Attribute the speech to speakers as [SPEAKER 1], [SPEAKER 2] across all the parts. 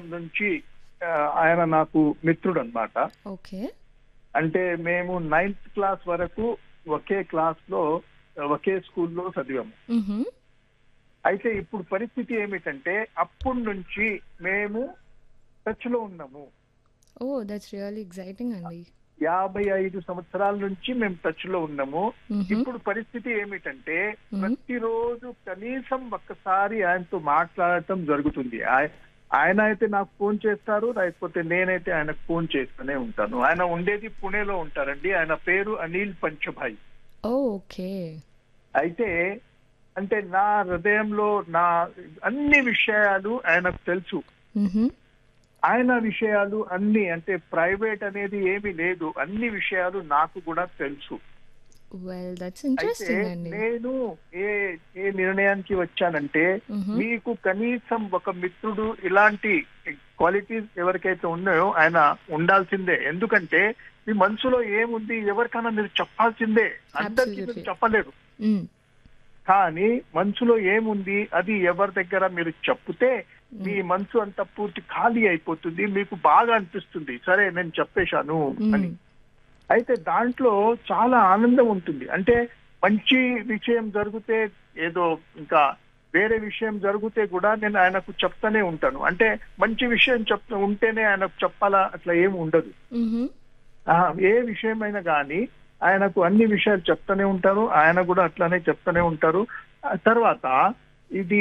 [SPEAKER 1] నుంచి ఆ, ఆయన నాకు మిత్రుడు అన్నమాట
[SPEAKER 2] ఓకే
[SPEAKER 1] అంటే మేము నైన్త్ క్లాస్ వరకు ఒకే క్లాస్ లో ఒకే స్కూల్లో చదివాము
[SPEAKER 2] మ్హూ.
[SPEAKER 1] అయితే ఇప్పుడు పరిస్థితి ఏమిటంటే అప్పటి నుంచి మేము టచ్ లో ఉన్నాము
[SPEAKER 2] ఓ దట్స్ రియల్లీ ఎగ్జైటింగ్ అండి
[SPEAKER 1] యాభై ఐదు సంవత్సరాల నుంచి మేము టచ్ లో ఉన్నాము
[SPEAKER 2] మ్హూ.
[SPEAKER 1] ఇప్పుడు పరిస్థితి ఏమిటంటే
[SPEAKER 2] మ్మ్.
[SPEAKER 1] ప్రతిరోజు కనీసం ఒక్కసారి ఆయనతో మాట్లాడటం జరుగుతుంది ఆయ- ఆయన అయితే నాకు ఫోన్ చేస్తారు లేకపోతే నేనైతే ఆయనకు ఫోన్ చేస్తూనే ఉంటాను ఆయన ఉండేది పుణేలో ఉంటారండి ఆయన పేరు అనిల్ పంచభాయ్
[SPEAKER 2] ఓ ఓకే
[SPEAKER 1] అయితే అంటే నా హృదయంలో నా అన్ని విషయాలు ఆయనకు తెలుసు
[SPEAKER 2] మ్హూ.
[SPEAKER 1] ఆయన విషయాలు అన్ని అంటే ప్రైవేట్ అనేది ఏమీ లేదు అన్ని విషయాలు నాకు కూడా తెలుసు
[SPEAKER 2] వెల్ దట్స్
[SPEAKER 1] అయితే
[SPEAKER 2] ఇంట్రెస్టింగ్ అండి
[SPEAKER 1] నేను ఏ ఏ నిర్ణయానికి వచ్చానంటే
[SPEAKER 2] మ్హూ.
[SPEAKER 1] మీకు కనీసం ఒక మిత్రుడు ఇలాంటి క్వాలిటీస్ ఎవరికైతే ఉన్నాయో ఆయన ఉండాల్సిందే ఎందుకంటే మీ మనసులో ఏముంది ఎవరికైనా మీరు చెప్పాల్సిందే అందరికీ మీరు
[SPEAKER 2] Absolutely.
[SPEAKER 1] చెప్పలేరు
[SPEAKER 2] మ్.
[SPEAKER 1] కానీ మనసులో ఏముంది అది ఎవరి దగ్గర మీరు చెప్తే మీ మనసు అంతా పూర్తి ఖాళీ అయిపోతుంది మీకు బాగా అనిపిస్తుంది సరే నేను చెప్పేశాను అని
[SPEAKER 2] మ్.
[SPEAKER 1] అయితే దాంట్లో చాలా ఆనందం ఉంటుంది అంటే మంచి విషయం జరిగితే ఏదో ఇంకా వేరే విషయం జరిగితే కూడా నేను ఆయనకు చెప్తానే ఉంటాను అంటే మంచి విషయం చెప్తా ఉంటేనే ఆయనకు చెప్పాలా అట్లా ఏం ఉండదు
[SPEAKER 2] మ్హూ.
[SPEAKER 1] ఆ, ఏ విషయమైనా కానీ ఆయనకు అన్ని విషయాలు చెప్తానే ఉంటారు ఆయన కూడా అట్లానే చెప్తానే ఉంటారు ఆ తర్వాత ఇది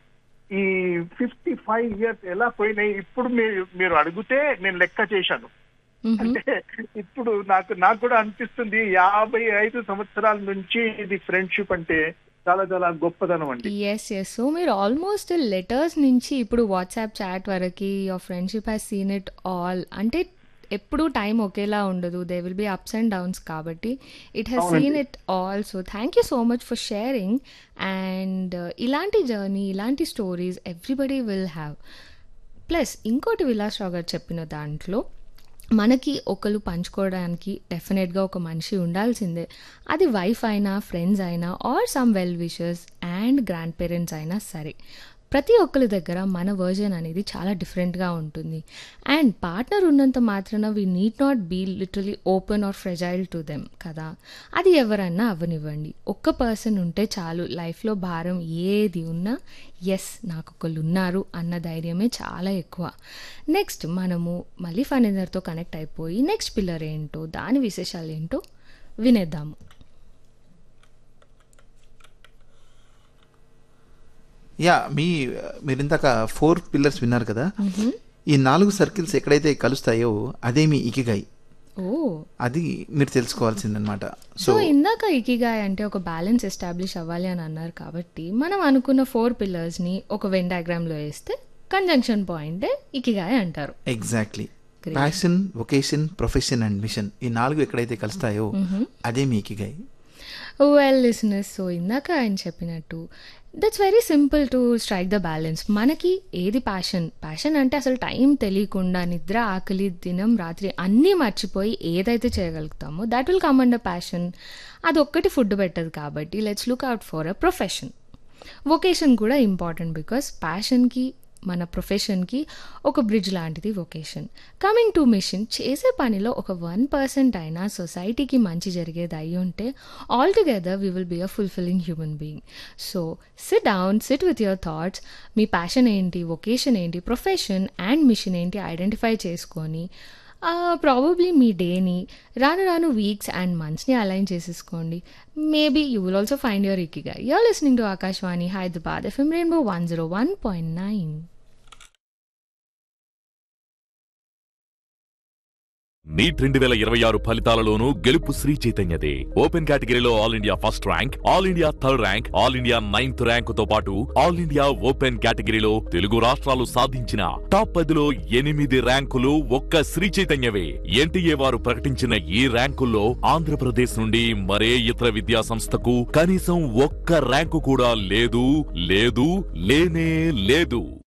[SPEAKER 1] ఈ ఫిఫ్టీ ఫైవ్ ఇయర్స్ ఎలా పోయినాయి ఇప్పుడు మీరు మీరు అడిగితే నేను లెక్క చేశాను
[SPEAKER 2] మ్హూ.
[SPEAKER 1] అంటే ఇప్పుడు నాకు నాకు కూడా అనిపిస్తుంది యాభై ఐదు సంవత్సరాల నుంచి ఇది ఫ్రెండ్షిప్ అంటే చాలా చాలా గొప్పదనం అండి
[SPEAKER 2] ఎస్ ఎస్ సో మీరు ఆల్మోస్ట్ లెటర్స్ నుంచి ఇప్పుడు వాట్సాప్ చాట్ వరకు your friendship has seen it all అంటే ఎప్పుడు టైం ఒకేలా ఉండదు they will be ups and downs కాబట్టి ఇట్ హ్యాస్
[SPEAKER 1] అవునండి.
[SPEAKER 2] Seen it all so thank you so much for sharing and ఇలాంటి జర్నీ ఇలాంటి stories everybody will have plus ఇంకోటి విలాస్ రావు గారు చెప్పిన దాంట్లో మనకి ఒకరు పంచుకోవడానికి డెఫినెట్గా ఒక మనిషి ఉండాల్సిందే అది వైఫ్ అయినా ఫ్రెండ్స్ అయినా or some well wishers and grandparents అయినా సరే ప్రతి ఒక్కరి దగ్గర మన వర్జన్ అనేది చాలా డిఫరెంట్గా ఉంటుంది అండ్ పార్ట్నర్ ఉన్నంత మాత్రాన we need not be literally open or fragile to them కదా అది ఎవరన్నా అవ్వనివ్వండి ఒక్క పర్సన్ ఉంటే చాలు లైఫ్లో భారం ఏది ఉన్నా ఎస్ నాకు ఒకళ్ళు ఉన్నారు అన్న ధైర్యమే చాలా ఎక్కువ నెక్స్ట్ మనము మళ్ళీ ఫనీదర్తో కనెక్ట్ అయిపోయి నెక్స్ట్ పిల్లర్ ఏంటో దాని విశేషాలు ఏంటో వినేద్దాము
[SPEAKER 3] యా మీ మీరు ఇందాక ఫోర్ పిల్లర్స్ విన్నారు కదా ఈ నాలుగు సర్కిల్స్ ఎక్కడైతే కలుస్తాయో అదే మీ ఇకిగాయి
[SPEAKER 2] ఓ
[SPEAKER 3] అది మీరు తెలుసుకోవాల్సిందనమాట
[SPEAKER 2] సో
[SPEAKER 3] సో
[SPEAKER 2] ఇందాక ఇకిగాయ్ అంటే ఒక బ్యాలెన్స్ ఎస్టాబ్లిష్ అవ్వాలి అని అన్నారు కాబట్టి మనం అనుకున్న ఫోర్ పిల్లర్స్ని ఒక వెన్ డయాగ్రామ్లో వేస్తే కంజంక్షన్ పాయింటే ఇకిగాయ్ అంటారు
[SPEAKER 3] exactly
[SPEAKER 2] Great.
[SPEAKER 3] Passion vocation profession and mission ఈ నాలుగు ఎక్కడైతే కలుస్తాయో అదే మీ ఇకిగాయి
[SPEAKER 2] వెల్ లిసినెస్ సో ఇందాక ఆయన చెప్పినట్టు that's very simple to strike the balance మనకి ఏది ప్యాషన్ ప్యాషన్ అంటే అసలు టైం తెలియకుండా నిద్ర ఆకలి దినం రాత్రి అన్నీ మర్చిపోయి ఏదైతే చేయగలుగుతామో that will come under passion అది ఒక్కటి ఫుడ్ పెట్టదు కాబట్టి let's look out for a profession vocation కూడా ఇంపార్టెంట్ బికాస్ ప్యాషన్కి మన ప్రొఫెషన్కి ఒక బ్రిడ్జ్ లాంటిది వొకేషన్ కమింగ్ టు మిషన్ చేసే పనిలో ఒక వన్ పర్సెంట్ అయినా సొసైటీకి మంచి జరిగేది అయి ఉంటే all together we will be a fulfilling human being so sit down sit with your thoughts మీ ప్యాషన్ ఏంటి వొకేషన్ ఏంటి ప్రొఫెషన్ అండ్ మిషన్ ఏంటి ఐడెంటిఫై చేసుకొని ప్రాబబ్లీ మీ డేని రాను రాను వీక్స్ అండ్ మంత్స్ని అలైన్ చేసేసుకోండి maybe you will also find your ikigai you're listening to Akashvani Hyderabad FM rainbow one zero one point nine
[SPEAKER 4] NEET రెండు వేల ఇరవై ఆరు ఫలితాలలోనూ గెలుపు శ్రీ చైతన్యదే ఓపెన్ కేటగిరీలో all India first rank all India third rank all India ninth rank తో పాటు ఆల్ ఇండియా ఓపెన్ కేటగిరీలో తెలుగు రాష్ట్రాలు సాధించిన టాప్ పదిలో ఎనిమిది ర్యాంకులు ఒక్క శ్రీ చైతన్యవే ఎన్టీఏ వారు ప్రకటించిన ఈ ర్యాంకుల్లో ఆంధ్రప్రదేశ్ నుండి మరే ఇతర విద్యా సంస్థకు కనీసం ఒక్క ర్యాంకు కూడా లేదు లేదు లేనే లేదు